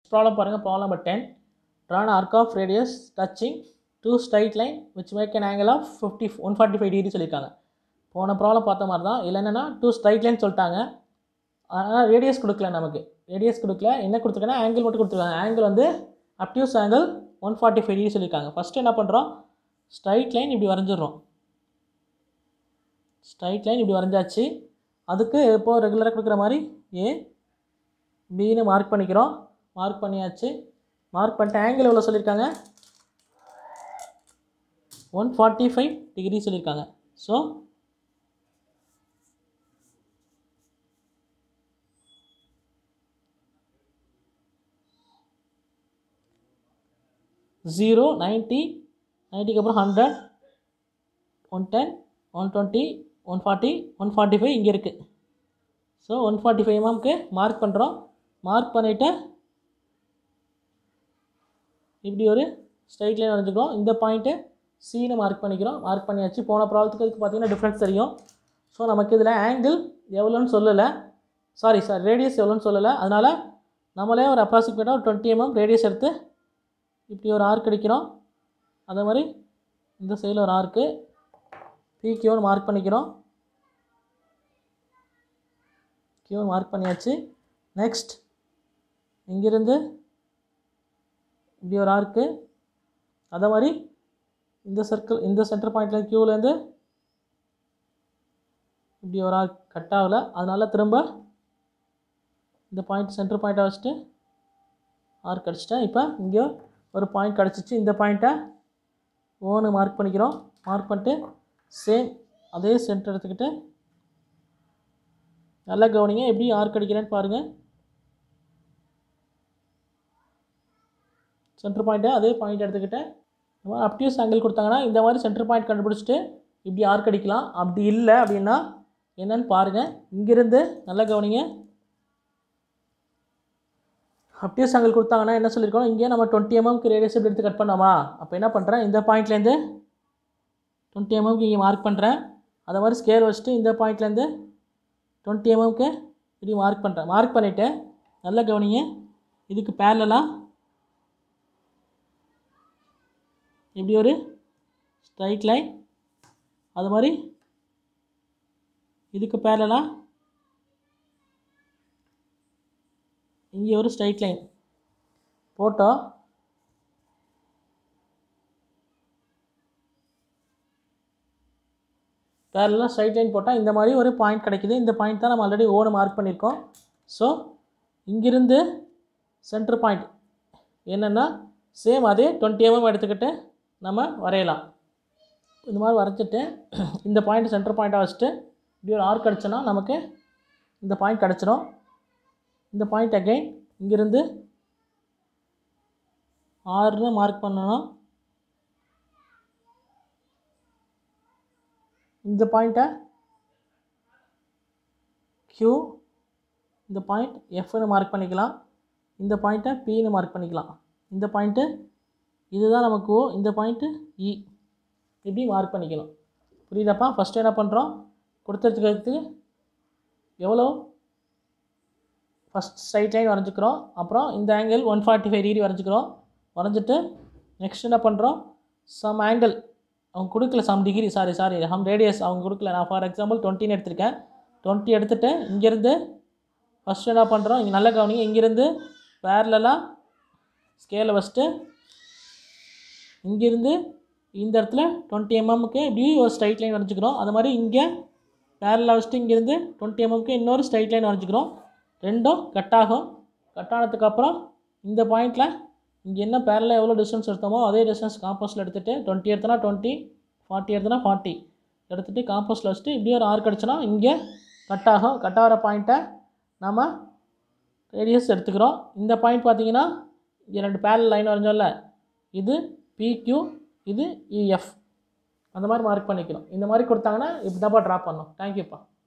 problem பாருங்கள் problem number ten draw arc of radius touching two straight line which make an angle of fifty one forty five degree சொல்லியிருக்காங்க போன problem பார்த்த மாதிரி தான் இல்லை என்னென்னா டூ ஸ்ட்ரைட் லைன் சொல்லிட்டாங்க ஆனால் ரேடியஸ் கொடுக்கல நமக்கு ரேடியஸ் கொடுக்கல என்ன கொடுத்துருக்காங்கன்னா ஆங்கிள் மட்டும் கொடுத்துருக்காங்க ஆங்கிள் வந்து obtuse angle one forty five degree சொல்லியிருக்காங்க ஃபஸ்ட்டு என்ன பண்ணுறோம் ஸ்ட்ரைட் லைன் இப்படி வரைஞ்சிடுறோம் ஸ்ட்ரைட் லைன் இப்படி வரைஞ்சாச்சு அதுக்கு இப்போது ரெகுலராக கொடுக்குற மாதிரி ஏ பின்னு மார்க் பண்ணிக்கிறோம் மார்க் பண்ணியாச்சு மார்க் பண்ணிட்டு ஆங்கிள் எவ்வளோ சொல்லியிருக்காங்க ஒன் ஃபார்ட்டி ஃபைவ் டிகிரி சொல்லியிருக்காங்க ஸோ ஜீரோ நைன்ட்டி நைன்ட்டிக்கு அப்புறம் hundred one ten one twenty one forty one forty five இங்கே இருக்குது ஸோ ஒன் ஃபார்ட்டி ஃபைவ் எம்எம்க்கு மார்க் பண்ணுறோம் மார்க் பண்ணிவிட்டு இப்படி ஒரு ஸ்ட்ரைட் லைன் வரைஞ்சிக்கிறோம் இந்த பாயிண்ட்டு சீனை மார்க் பண்ணிக்கிறோம் மார்க் பண்ணியாச்சு போன ப்ராப்ளத்துக்கு இதுக்கு பார்த்தீங்கன்னா டிஃப்ரென்ஸ் தெரியும் ஸோ நமக்கு இதில் ஆங்கிள் எவ்வளோன்னு சொல்லலை சாரி சார் ரேடியஸ் எவ்வளோன்னு சொல்லலை அதனால் நம்மளே ஒரு அப்ராக்சிமேட்டாக ஒரு டுவெண்ட்டி எம்எம் ரேடியஸ் எடுத்து இப்படி ஒரு ஆர்க் அடிக்கிறோம் அதே மாதிரி இந்த சைடில் ஒரு ஆர்க்கு பிக்யூன்னு மார்க் பண்ணிக்கிறோம் கியூ மார்க் பண்ணியாச்சு நெக்ஸ்ட் இங்கிருந்து இப்படி ஒரு ஆர்க்கு அதே மாதிரி இந்த சர்க்கிள் இந்த சென்டர் பாயிண்ட்ல க்யூலேருந்து இப்படி ஒரு ஆர்க் கட் ஆகலை அதனால் திரும்ப இந்த பாயிண்ட் சென்டர் பாயிண்ட்டை வச்சுட்டு ஆர்க் அடிச்சிட்டேன் இப்போ இங்கே ஒரு பாயிண்ட் கிடச்சிச்சு இந்த பாயிண்ட்டை ஓன்னு மார்க் பண்ணிக்கிறோம் மார்க் பண்ணிட்டு சேம் அதே சென்டர் எடுத்துக்கிட்டு நல்லா கவனிங்க எப்படி ஆர்க் அடிக்கிறேன்னு பாருங்கள் சென்டர் பாயிண்ட்டை அதே பாயிண்ட் எடுத்துக்கிட்டேன் இந்த மாதிரி அப்டியூஸ் ஆங்கிள் கொடுத்தாங்கன்னா இந்த மாதிரி சென்டர் பாயிண்ட் கண்டுபிடிச்சிட்டு இப்படி ஆர்க் அடிக்கலாம் அப்படி இல்லை அப்படின்னா என்னன்னு பாருங்கள் இங்கிருந்து நல்லா கவனிங்க அப்டியூஸ் ஆங்கிள் கொடுத்தாங்கன்னா என்ன சொல்லியிருக்கோம் இங்கே நம்ம டுவெண்ட்டி எம்எம்க்கு ரேடியஸ் எப்படி எடுத்து கட் பண்ணாமா அப்போ என்ன பண்ணுறேன் இந்த பாயிண்ட்லேருந்து டுவெண்ட்டி எம்எம்க்கு இங்கே மார்க் பண்ணுறேன் அதை மாதிரி ஸ்கேல் வச்சுட்டு இந்த பாயிண்ட்லேருந்து டுவெண்ட்டி எம்எம்க்கு இப்படி மார்க் பண்ணுறேன் மார்க் பண்ணிவிட்டு நல்லா கவனிங்க இதுக்கு பேரலாக இப்படி ஒரு ஸ்ட்ரைட் லைன் அது மாதிரி இதுக்கு பேரலாக இங்கே ஒரு ஸ்ட்ரைட் லைன் போட்டோம் பேரலாக ஸ்ட்ரைட் லைன் போட்டால் இந்த மாதிரி ஒரு பாயிண்ட் கிடைக்குது இந்த பாயிண்ட் தான் நம்ம ஆல்ரெடி ஓனை மார்க் பண்ணியிருக்கோம் ஸோ இங்கிருந்து சென்டர் பாயிண்ட் என்னென்னா சேம் அதே டுவெண்ட்டி எம்எம் எடுத்துக்கிட்டு நம்ம வரையலாம் இந்த மாதிரி வரைச்சிட்டு இந்த பாயிண்ட் சென்டர் பாயிண்ட்டாக வச்சுட்டு இப்படி ஒரு ஆர்க் அடிச்சோன்னா நமக்கு இந்த பாயிண்ட் கிடச்சிரும் இந்த பாயிண்ட் அகைன் இங்கிருந்து ஆறுன்னு மார்க் பண்ணணும் இந்த பாயிண்ட்டை க்யூ இந்த பாயிண்ட் எஃப்னு மார்க் பண்ணிக்கலாம் இந்த பாயிண்ட்டை பின்னு மார்க் பண்ணிக்கலாம் இந்த பாயிண்ட்டு இதுதான் நமக்கு O, இந்த பாயிண்ட்டு இ இப்படி மார்க் பண்ணிக்கணும் புரியுதாப்பா ஃபஸ்ட்டு என்ன பண்ணுறோம் கொடுத்துருக்கிறதுக்கு எவ்வளோ ஃபஸ்ட் ஸ்ட்ரைட் லைன் வரைஞ்சிக்கிறோம் அப்புறம் இந்த angle one forty five degree வரைஞ்சிக்கிறோம் வரைஞ்சிட்டு நெக்ஸ்ட் என்ன பண்ணுறோம் சம் ஆங்கிள் அவங்க கொடுக்கல some degree sorry sorry hmm radius அவங்க கொடுக்கல நான் ஃபார் எக்ஸாம்பிள் டுவெண்ட்டின்னு எடுத்திருக்கேன் டுவெண்ட்டி எடுத்துகிட்டு இங்கேருந்து ஃபஸ்ட்டு என்ன பண்ணுறோம் இங்கே நல்ல கவனிங்க இங்கேருந்து பேரலாக ஸ்கேலை வச்சுட்டு இங்கேருந்து இந்த இடத்துல டுவெண்ட்டி எம்எம்க்கு இப்படி ஒரு ஸ்ட்ரைட் லைன் வரைஞ்சிக்கிறோம் அது மாதிரி இங்கே பேரலாக வச்சுட்டு இங்கேருந்து டுவெண்ட்டி எம்எம்க்கு இன்னொரு ஸ்ட்ரைட் லைன் வரைஞ்சிக்கிறோம் ரெண்டும் கட் ஆகும் கட் ஆனதுக்கப்புறம் இந்த பாயிண்டில் இங்கே என்ன பேரலாக எவ்வளோ டிஸ்டன்ஸ் எடுத்தோமோ அதே டிஸ்டன்ஸ் காம்போஸ்ட்டில் எடுத்துகிட்டு டுவெண்ட்டி எடுத்தனா டுவெண்ட்டி ஃபார்ட்டி எடுத்தனா ஃபார்ட்டி எடுத்துகிட்டு காம்போஸ்ட்டில் வச்சுட்டு இப்படியே ஒரு ஆர்க் அடிச்சோன்னா இங்கே கட் ஆகும் கட் ஆகிற பாயிண்ட்டை நம்ம ரேடியஸ் எடுத்துக்கிறோம் இந்த பாயிண்ட் பார்த்தீங்கன்னா இங்கே ரெண்டு பேரல் லைன் வரைஞ்சோம்ல இது பிக்யூ இது இஎஃப் அந்த மாதிரி மார்க் பண்ணிக்கணும் இந்த மாதிரி கொடுத்தாங்கன்னா இப்படி தான்ப்பா ட்ரா பண்ணணும் தேங்க்யூப்பா